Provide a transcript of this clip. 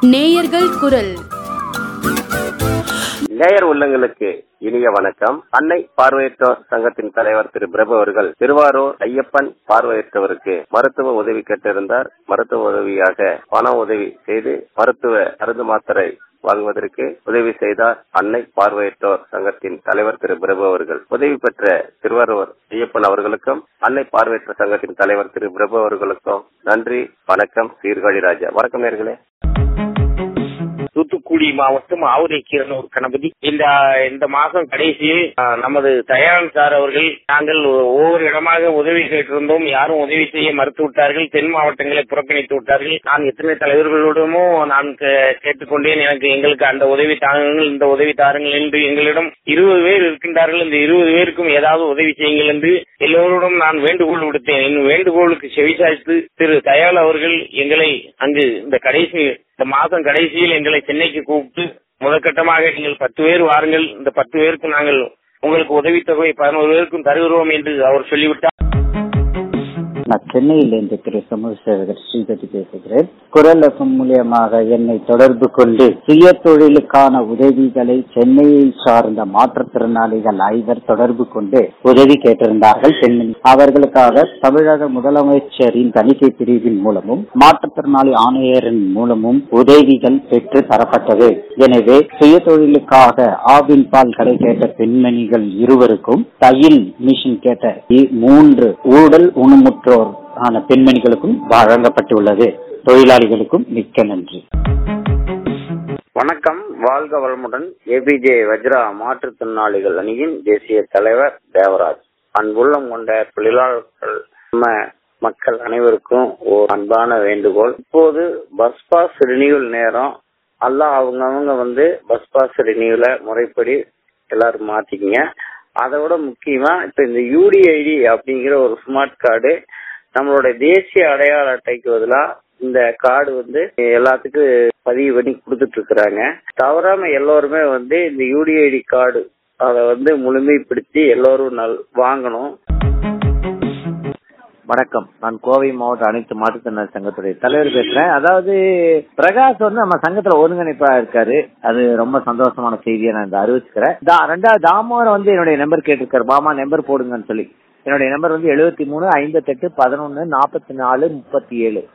நேயர்கள் குரல் நேயர் உள்ளங்களுக்கு இனிய வணக்கம் அன்னை பார்வையற்றோர் சங்கத்தின் தலைவர் திரு பிரபு அவர்கள் திருவாரூர் ஐயப்பன் பார்வையற்றவருக்கு மருத்துவ உதவி கேட்டிருந்தார் மருத்துவ உதவியாக பண உதவி செய்து மருத்துவ மருந்து மாத்திரை வாங்குவதற்கு உதவி செய்தார் அன்னை பார்வையற்றோர் சங்கத்தின் தலைவர் திரு பிரபு அவர்கள் உதவி பெற்ற திருவாரூர் ஐயப்பன் அவர்களுக்கும் அன்னை பார்வையற்ற சங்கத்தின் தலைவர் திரு பிரபு அவர்களுக்கும் நன்றி வணக்கம் சீர்காழி ராஜா வணக்கம் நேர்களே தூத்துக்குடி மாவட்டம் ஆவுரை கீரனூர் கணபதி இந்த இந்த மாதம் கடைசியில் அஹ், நமது தயாளன் சார் அவர்கள் நாங்கள் ஒவ்வொரு இடமாக உதவி கேட்டிருந்தோம் யாரும் உதவி செய்ய மறுத்து விட்டார்கள் தென் மாவட்டங்களை புறக்கணித்து விட்டார்கள் நான் எத்தனை தலைவர்களோடமும் நான் கே- கேட்டுக்கொண்டேன் எனக்கு எங்களுக்கு அந்த உதவி தாருங்கள் இந்த உதவி தாருங்கள் என்று எங்களிடம் இருபது பேர் இருக்கின்றார்கள் இந்த இருபது பேருக்கும் ஏதாவது உதவி செய்யுங்கள் என்று எல்லோரிடம் நான் வேண்டுகோள் விடுத்தேன் என் வேண்டுகோளுக்கு செவிசாய்த்து திரு தயாள் அவர்கள் எங்களை அங்கு இந்த கடைசி இந்த மாதம் கடைசியில் எங்களை சென்னைக்கு கூப்பிட்டு முதற்கட்டமாக நீங்கள் பத்து பேர் வாருங்கள் இந்த பத்து பேருக்கு நாங்கள் உங்களுக்கு உதவித்தொகை பதினோரு பேருக்கும் தருகிறோம் என்று அவர் சொல்லிவிட்டார் நான் சென்னையிலிருந்து திரு சமூக சேவகர் ஸ்ரீபதி பேசுகிறேன் குரல் எஃப்எம் மூலியமாக என்னை தொடர்பு கொண்டு சுய தொழிலுக்கான உதவிகளை சென்னையை சார்ந்த மாற்றுத்திறனாளிகள் ஐவர் தொடர்பு கொண்டு உதவி கேட்டிருந்தார்கள் பெண்மணி அவர்களுக்காக தமிழக முதலமைச்சரின் தணிக்கை பிரிவின் மூலமும் மாற்றுத்திறனாளி ஆணையரின் மூலமும் உதவிகள் பெற்று தரப்பட்டது எனவே சுய தொழிலுக்காக ஆவின் பால் கடை கேட்ட பெண்மணிகள் இருவருக்கும் தையல் மிஷின் கேட்ட இ- மூன்று ஊழல் ஊனமுற்றோர் ஆன பெண்மணிகளுக்கும் வழங்கப்பட்டுள்ளது தொழிலாளிகளுக்கும் மிக்க நன்றி வணக்கம் வாழ்க வளமுடன் ஏபிஜே வஜ்ரா மாற்றுத்திறனாளிகள் அணியின் தேசிய தலைவர் தேவராஜ் அன்புள்ளம் கொண்ட தொழிலாளர்கள் நம்ம மக்கள் அனைவருக்கும் ஒரு அன்பான வேண்டுகோள் இப்போது பஸ் பாஸ் ரினியூவல் நேரம் எல்லாம் அவங்கவங்க வந்து பஸ் பாஸ் ரினியூவல முறைப்படி எல்லாரும் மாத்திக்கங்க அதை விட முக்கியமா இப்ப இந்த யூடிஐடி அப்படிங்கிற ஒரு ஸ்மார்ட் கார்டு நம்மளோட தேசிய அடையாள அட்டைக்கு பதிலா இந்த கார்டு வந்து எல்லாத்துக்கும் பதிவு பண்ணி கொடுத்துட்டு இருக்கிறாங்க தவறாம எல்லோருமே வந்து இந்த யூடிஐடி கார்டு அதை வந்து முழுமைப்படுத்தி எல்லோரும் நல் வாங்கணும் வணக்கம் நான் கோவை மாவட்ட அனைத்து மாற்றுத்திறனாளி சங்கத்துடைய தலைவர் பேசுறேன் அதாவது பிரகாஷ் வந்து நம்ம சங்கத்துல ஒருங்கிணைப்பா இருக்காரு அது ரொம்ப சந்தோஷமான செய்தியை நான் இந்த அறிவிச்சுக்கிறேன் தா- ரெண்டாவது தாமோதரம் வந்து என்னுடைய நம்பர் கேட்டிருக்காரு பாமா நம்பர் போடுங்கன்னு சொல்லி என்னுடைய நம்பர் வந்து எழுபத்தி மூணு ஐம்பத்தெட்டு பதினொன்னு நாற்பத்தி நாலு முப்பத்தி ஏழு